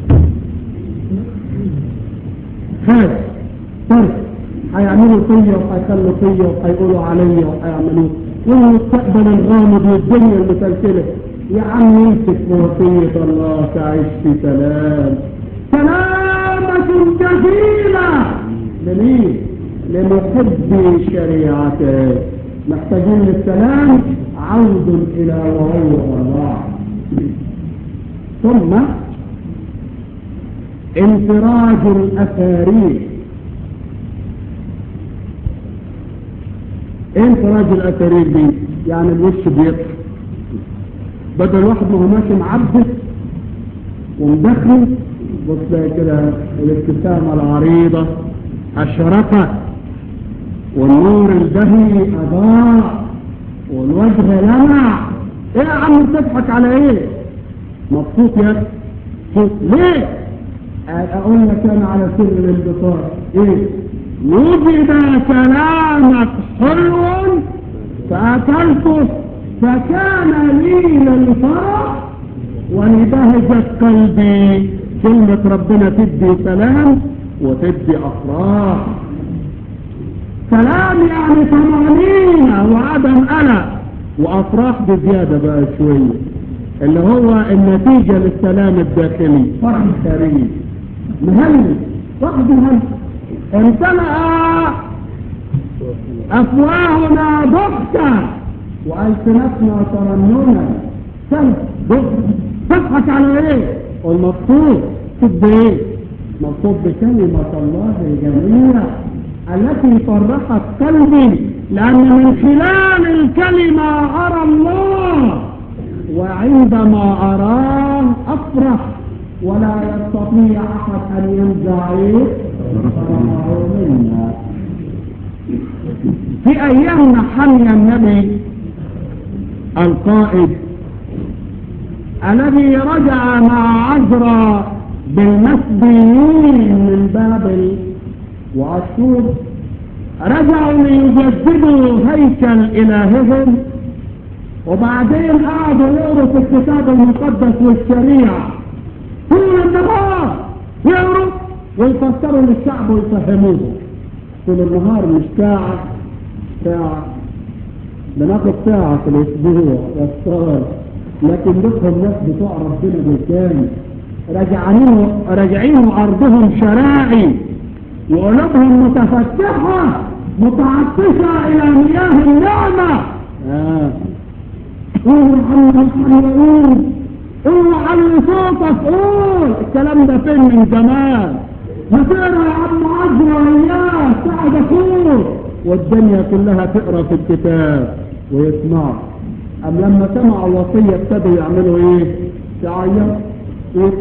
خايف طرف هيعملوا فيا وهيخلوا فيا وهيقولوا عليا وهيعملوا والمستقبل الغامض والدنيا المسلسلة يا عم امسك بوصية الله تعيش في سلام سلامة جزيلة لمين؟ لمحبي شريعته محتاجين للسلام عود إلى وعود الله ثم انفراج الأثاريل ايه انفراج الأثاريل دي يعني الوش بيطلع بدل واحد ما هو ماشي معبس ومدخل بص تلاقي كده الابتسامة العريضة أشرقت والنور البهي أضاء والوجه لمع ايه يا عم بتضحك على ايه مبسوط يا مبسوط ليه اقول لك انا على سر الانبساط ايه وجد كلامك حلو فاكلته فكان لي للفرح ولبهجة قلبي كلمة ربنا تدي سلام وتدي افراح سلام يعني طمأنينة وعدم قلق وافراح بزيادة بقى شوية اللي هو النتيجة للسلام الداخلي فرح خارجي مهلل واحد مهلل امتلأ افواهنا ضغطا والسنتنا ترننا سلف ضغط تضحك على ايه والمبسوط بايه مبسوط بكلمة الله الجميلة التي فرحت قلبي لأن من خلال الكلمة أرى الله وعندما أراه أفرح ولا يستطيع أحد أن ينزع فرحه منا في أيامنا حمي النبي القائد الذي رجع مع عزرا بالمسبيين من بابل وأشور رجعوا ليجددوا هيكل إلههم وبعدين قعدوا يقروا في الكتاب المقدس والشريعة طول النهار يقروا ويفسروا للشعب ويفهموه طول النهار مش ساعة ساعة بناخد ساعة في الأسبوع والصار لكن لكم ناس بتوع ربنا بالكامل راجعين راجعين أرضهم شراعي وقلوبهم متفتحة متعطشة إلى مياه النعمة آه. قول عم الحيوان قول علي صوتك قول الكلام ده فين من زمان ما تقرا يا عم عزرا اياه ساعد اخوك والدنيا كلها تقرا في الكتاب ويسمع ام لما سمعوا الوصيه ابتدوا يعملوا ايه يعيط ايه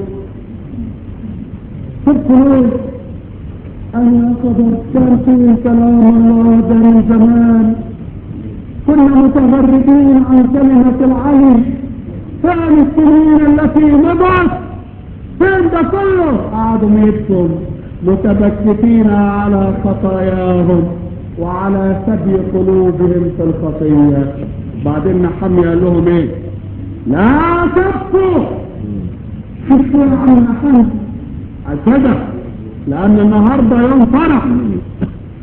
تذكروا انا قد كان كلام الله ده من زمان كنا متغربين عن كلمة العلي فعن السنين التي مضت فين ده كله قعدوا يبكوا متبكتين على خطاياهم وعلى سبي قلوبهم في الخطية بعدين نحمي قال لهم ايه لا تبكوا شوفوا عن نحن كده لان النهارده يوم فرح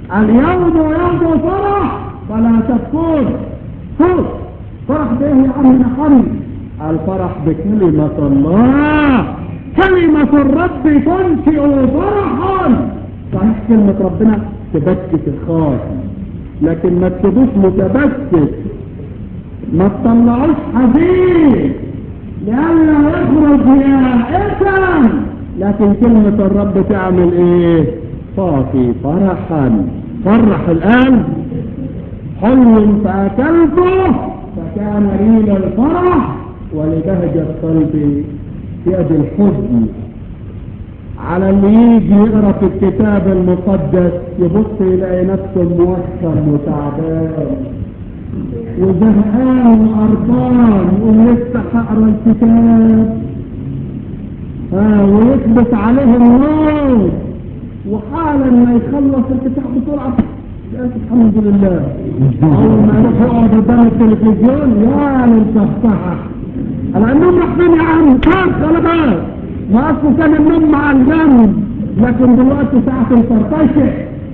اليوم يوم فرح فلا تكون فوق فرح بايه يا عم نحن الفرح بكلمة الله كلمة الرب تنشئ فرحا صحيح كلمة ربنا تبكت الخاص لكن ما تكتبوش متبكت ما تطلعوش حزين لأنه يخرج يا إثم لكن كلمة الرب تعمل ايه صافي فرحا فرح الآن حلو فأكلته فكان ريل الفرح ولبهجة قلبي يد الحزن على اللي يجي يقرا في الكتاب المقدس يبص يلاقي نفسه موسر وتعبان وزهقان وقرفان يقول لسه هقرا الكتاب آه ويثبت عليه النور وحالا ما يخلص الكتاب بسرعه يا الحمد لله اول ما يروح يقعد قدام التلفزيون يا للصحصحه انا النوم راح فين يا عم خلاص خلاص ما اصله كان النوم مع الجنب لكن دلوقتي ساعة الفرطشة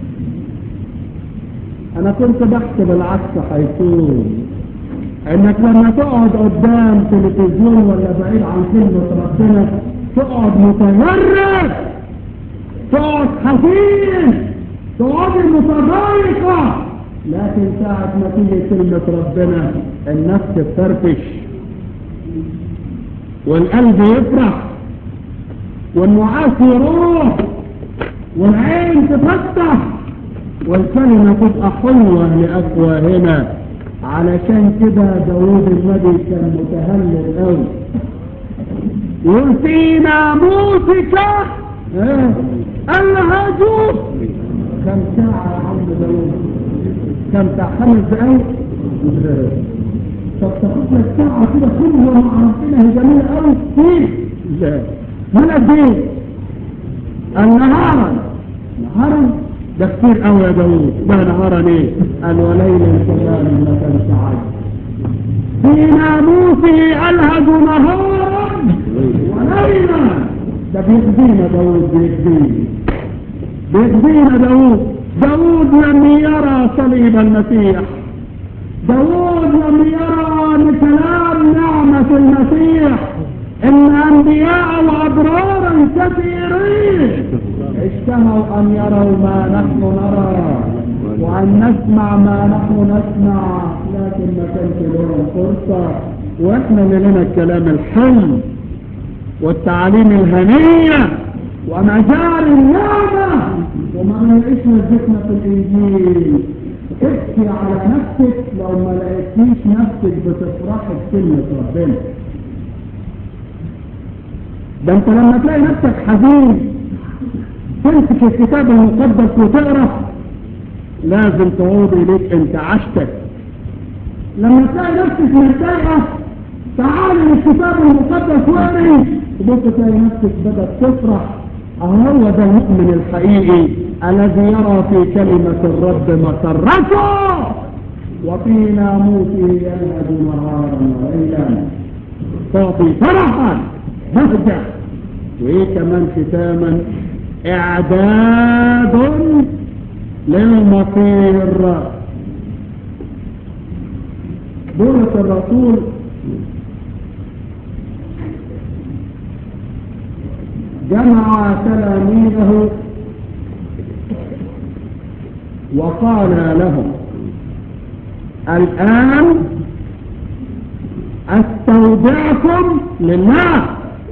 انا كنت بحسب العكس هيكون انك لما تقعد قدام تلفزيون ولا بعيد عن كلمة ربنا تقعد متغرب تقعد حزين تقعد متضايقة لكن ساعة ما تيجي كلمة ربنا النفس تفرفش والقلب يفرح والنعاس يروح والعين تفتح والكلمة تبقى حلوة لأفواهنا علشان كده داود النبي كان متهلل قوي يقول في ناموسك ايه الهجوم كم ساعة يا عم داود كم ساعة خمس دقايق طب تاخد لك ساعة كده كلها مع ربنا هي جميلة قوي كتير لا من قد ايه؟ النهارا نهارا ده كتير قوي يا داوود ده نهارا ايه؟ قال وليلا كمان ما كانش عاد في ناموسه الهج نهارا وليلا ده بيخزينا داوود بيخزينا بيخزينا داوود داوود لم يرى صليب المسيح داود لم يرى ان كلام نعمة المسيح ان انبياء وابرارا كثيرين اشتهوا ان يروا ما نحن نرى وان نسمع ما نحن نسمع لكن ما كانش لهم فرصة واحنا اللي لنا الكلام الحلو والتعاليم الهنية ومجاري النعمة وما نلاقيش نزلتنا في الانجيل ابكي على نفسك لو ما لقيتيش نفسك بتفرحي بكلمة ربنا ده انت لما تلاقي نفسك حزين تمسك الكتاب المقدس وتقرا لازم تعود اليك انت عشتك لما تلاقي نفسك متضايقه تعالي للكتاب المقدس واقري تبص تلاقي نفسك بدات تفرح هو ده المؤمن الحقيقي الذي يرى في كلمة الرب مسرته وفي ناموسه ينهج نهارا وليلا تعطي فرحا بهجة وايه كمان ختاما اعداد للمصير بولس الرسول جمع تلاميذه وقال لهم الآن استودعكم لله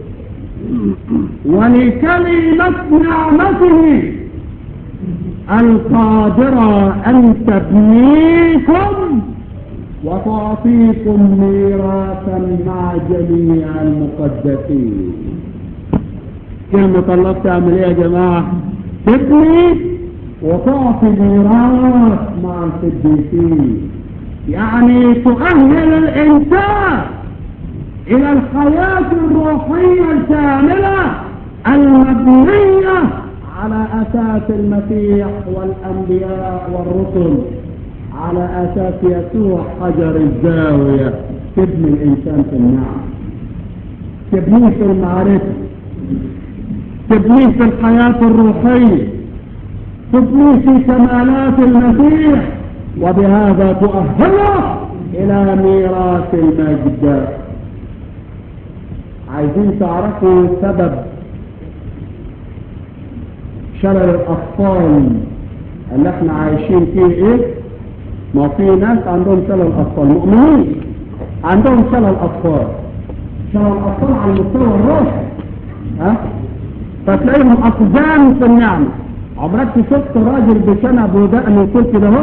ولكلمة نعمته القادرة أن تبنيكم وتعطيكم ميراثا مع جميع المقدسين كلمة الله بتعمل ايه يا جماعة تبني وتعطي ميراث مع القديسين يعني تؤهل الانسان الى الحياة الروحية الكاملة المبنية على اساس المسيح والانبياء والرسل على اساس يسوع حجر الزاوية تبني الانسان في النعم تبنيه في المعرفة تبنيه في الحياة الروحية تبني في كمالات المسيح وبهذا تؤهله إلى ميراث المجد عايزين تعرفوا سبب شلل الأطفال اللي احنا عايشين فيه ايه ما في ناس عندهم شلل أطفال مؤمنين عندهم شلل أطفال شلل الأطفال على المستوى الروحي ها فتلاقيهم أقزام في النعمة عمرك شفت راجل بشنب ودقن وكل كده اهو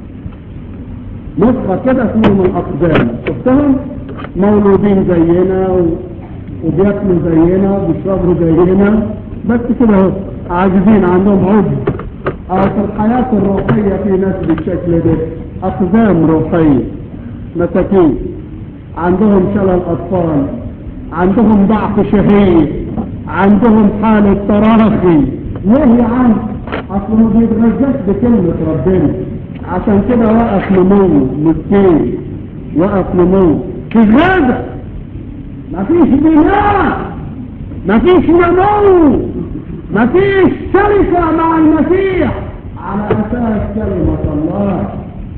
نسخة كده اسمهم الأقزام شفتهم مولودين زينا و... وبياكلوا زينا وبيشربوا زينا بس كده اهو عاجزين عندهم عجز اه في الحياة الروحية في ناس بالشكل ده أقزام روحية مساكين عندهم شلل أطفال عندهم ضعف شهية عندهم حالة تراخي ليه يا عم اصل ما بيتغذاش بكلمة ربنا عشان كده وقف نمو مسكين وقف نمو في غابة مفيش بناء مفيش نمو مفيش شركة مع المسيح على اساس كلمة الله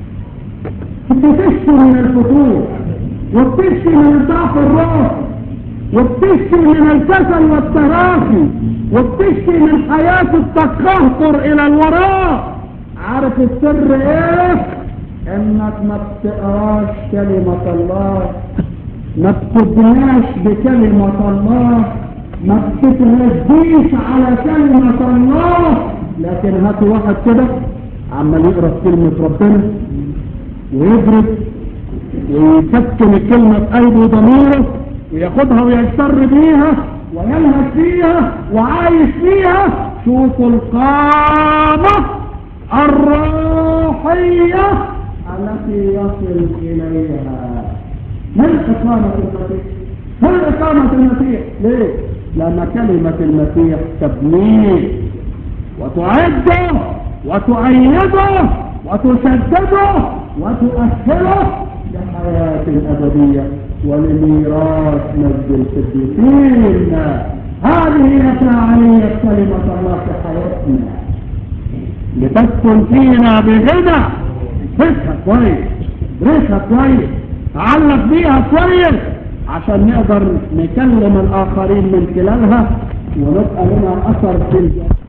بتشتي من الفتور وبتشتي من الضعف الروحي وبتشتي من الكسل والتراخي وبتشتي من حياة التقهقر الى الوراء عارف السر ايه انك ما بتقراش كلمة الله ما بتبناش بكلمة الله ما بتتغذيش على كلمة الله لكن هات واحد كده عمال يقرا في كلمة ربنا ويدرس ويسكن الكلمة في قلبه وضميره وياخدها ويجتر بيها ويلهج فيها وعايش فيها شوفوا القامة الروحية التي يصل إليها من إقامة المسيح من إقامة المسيح ليه؟ لأن كلمة المسيح تبنيه وتعده وتؤيده وتشدده وتؤهله لحياة أبدية ولميراث مجد القديسين هذه هي فاعلية كلمة الله في حياتنا لتسكن فينا بغنى فكها كويس درسها كويس تعلق بيها كويس عشان نقدر نكلم الآخرين من خلالها ونبقى لنا أثر في الجنة